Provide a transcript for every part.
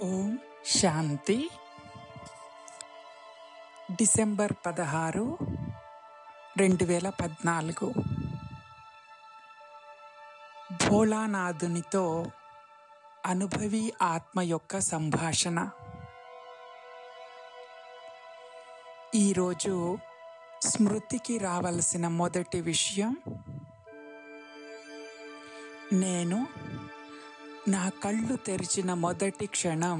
ఓం శాంతి December పదహారు రెండు వేల పద్నాలుగు భోళానాథునితో అనుభవి ఆత్మ యొక్క సంభాషణ ఈరోజు స్మృతికి రావలసిన మొదటి విషయం నేను నా కళ్ళు తెరిచిన మొదటి క్షణం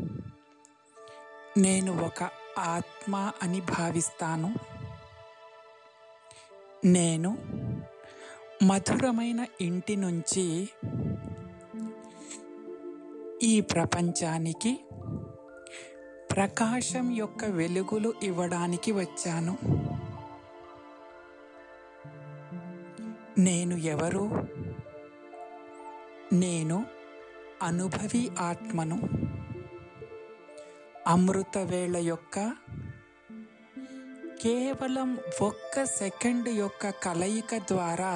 నేను ఒక ఆత్మ అని భావిస్తాను నేను మధురమైన ఇంటి నుంచి ఈ ప్రపంచానికి ప్రకాశం యొక్క వెలుగులు ఇవ్వడానికి వచ్చాను నేను ఎవరు నేను అనుభవి ఆత్మను అమృతవేళ యొక్క కేవలం ఒక్క సెకండ్ యొక్క కలయిక ద్వారా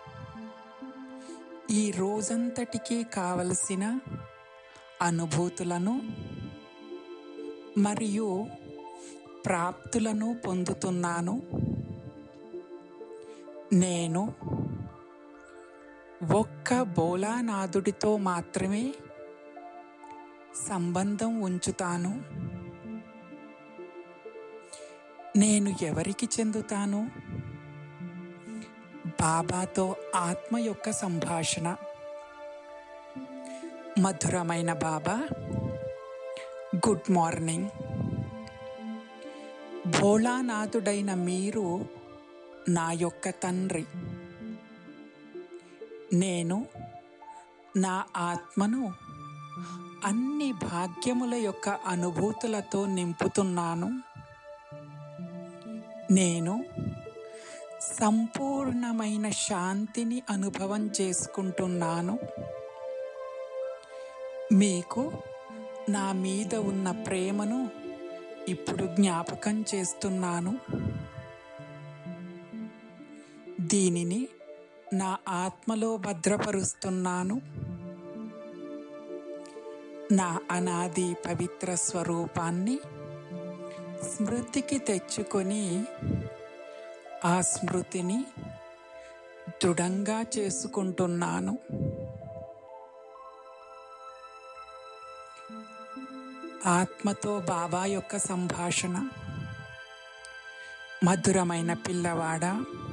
ఈ రోజంతటికి కావలసిన అనుభూతులను మరియు ప్రాప్తులను పొందుతున్నాను నేను ఒక్క బోలానాథుడితో మాత్రమే సంబంధం ఉంచుతాను నేను ఎవరికి చెందుతాను బాబాతో ఆత్మ యొక్క సంభాషణ మధురమైన బాబా గుడ్ మార్నింగ్ భోళానాథుడైన మీరు నా యొక్క తండ్రి నేను నా ఆత్మను అన్ని భాగ్యముల యొక్క అనుభూతులతో నింపుతున్నాను నేను సంపూర్ణమైన శాంతిని అనుభవం చేసుకుంటున్నాను మీకు నా మీద ఉన్న ప్రేమను ఇప్పుడు జ్ఞాపకం చేస్తున్నాను దీనిని నా ఆత్మలో భద్రపరుస్తున్నాను నా అనాది పవిత్ర స్వరూపాన్ని స్మృతికి తెచ్చుకొని ఆ స్మృతిని దృఢంగా చేసుకుంటున్నాను ఆత్మతో బాబా యొక్క సంభాషణ మధురమైన పిల్లవాడ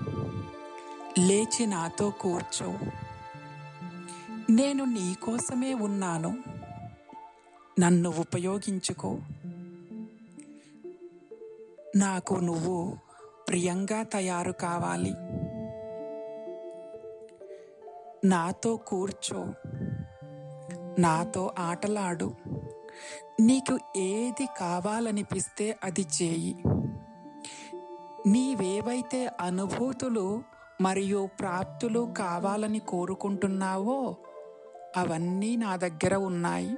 లేచి నాతో కూర్చో నేను నీకోసమే ఉన్నాను నన్ను ఉపయోగించుకో నాకు నువ్వు ప్రియంగా తయారు కావాలి నాతో కూర్చో నాతో ఆటలాడు నీకు ఏది కావాలనిపిస్తే అది చేయి నీవేవైతే అనుభూతులు మరియు ప్రాప్తులు కావాలని కోరుకుంటున్నావో అవన్నీ నా దగ్గర ఉన్నాయి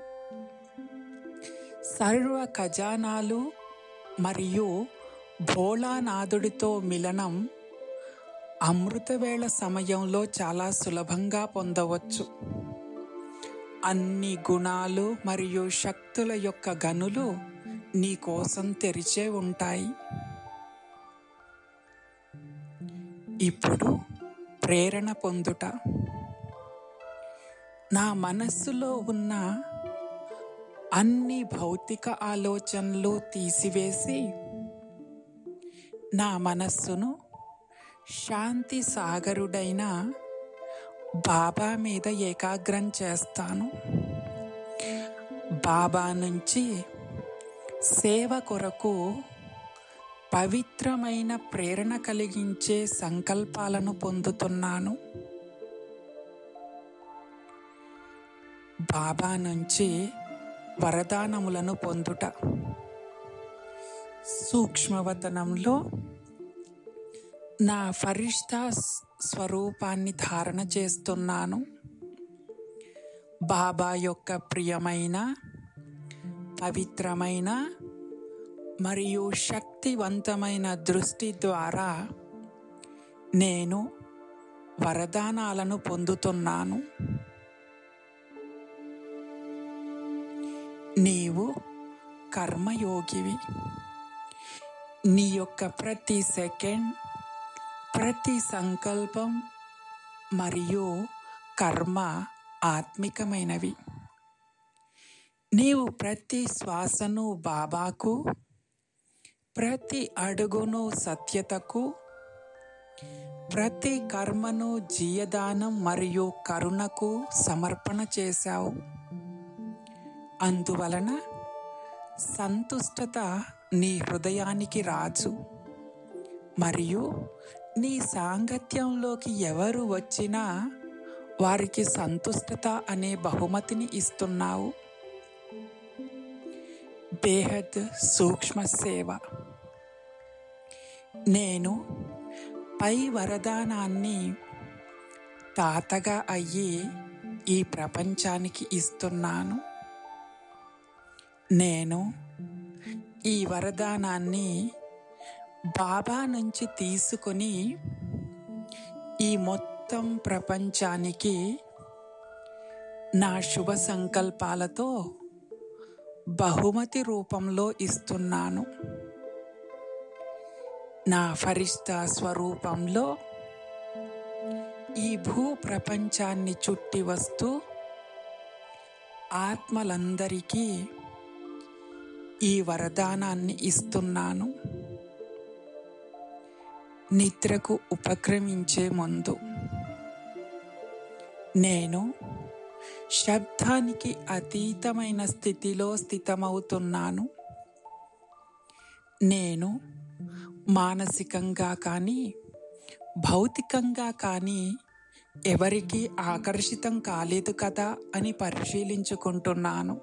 సర్వ ఖజానాలు మరియు భోళానాథుడితో మిలనం అమృతవేళ సమయంలో చాలా సులభంగా పొందవచ్చు అన్ని గుణాలు మరియు శక్తుల యొక్క గనులు నీ కోసం తెరిచే ఉంటాయి ఇప్పుడు ప్రేరణ పొందుట నా మనస్సులో ఉన్న అన్ని భౌతిక ఆలోచనలు తీసివేసి నా మనస్సును శాంతి సాగరుడైన బాబా మీద ఏకాగ్రం చేస్తాను బాబా నుంచి సేవ కొరకు పవిత్రమైన ప్రేరణ కలిగించే సంకల్పాలను పొందుతున్నాను బాబా నుంచి వరదానములను పొందుట సూక్ష్మవతనంలో నా ఫరిష్తా స్వరూపాన్ని ధారణ చేస్తున్నాను బాబా యొక్క ప్రియమైన పవిత్రమైన మరియు శక్తివంతమైన దృష్టి ద్వారా నేను వరదానాలను పొందుతున్నాను నీవు కర్మయోగివి నీ యొక్క ప్రతి సెకండ్ ప్రతి సంకల్పం మరియు కర్మ ఆత్మికమైనవి నీవు ప్రతి శ్వాసను బాబాకు ప్రతి అడుగును సత్యతకు ప్రతి కర్మను జీయదానం మరియు కరుణకు సమర్పణ చేశావు అందువలన సంతుష్టత నీ హృదయానికి రాజు మరియు నీ సాంగత్యంలోకి ఎవరు వచ్చినా వారికి సంతుష్టత అనే బహుమతిని ఇస్తున్నావు బేహద్ సూక్ష్మ సేవ నేను పై వరదానాన్ని తాతగా అయ్యి ఈ ప్రపంచానికి ఇస్తున్నాను నేను ఈ వరదానాన్ని బాబా నుంచి తీసుకొని ఈ మొత్తం ప్రపంచానికి నా శుభ సంకల్పాలతో బహుమతి రూపంలో ఇస్తున్నాను నా ఫరిష్తా స్వరూపంలో ఈ భూ ప్రపంచాన్ని చుట్టి వస్తూ ఆత్మలందరికీ ఈ వరదానాన్ని ఇస్తున్నాను నిద్రకు ఉపక్రమించే ముందు నేను శబ్దానికి అతీతమైన స్థితిలో స్థితమవుతున్నాను నేను మానసికంగా కానీ భౌతికంగా కానీ ఎవరికి ఆకర్షితం కాలేదు కదా అని పరిశీలించుకుంటున్నాను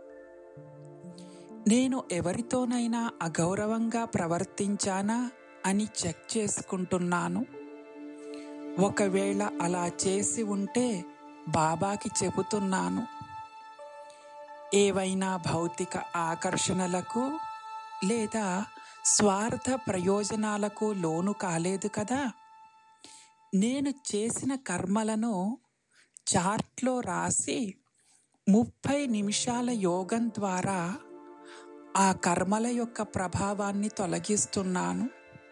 నేను ఎవరితోనైనా అగౌరవంగా ప్రవర్తించానా అని చెక్ చేసుకుంటున్నాను ఒకవేళ అలా చేసి ఉంటే బాబాకి చెబుతున్నాను ఏవైనా భౌతిక ఆకర్షణలకు లేదా స్వార్థ ప్రయోజనాలకు లోను కాలేదు కదా నేను చేసిన కర్మలను చార్ట్లో రాసి ముప్పై నిమిషాల యోగం ద్వారా ఆ కర్మల యొక్క ప్రభావాన్ని తొలగిస్తున్నాను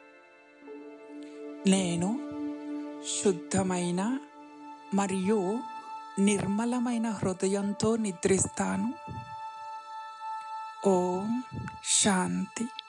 నేను శుద్ధమైన మరియు నిర్మలమైన హృదయంతో నిద్రిస్తాను ఓం శాంతి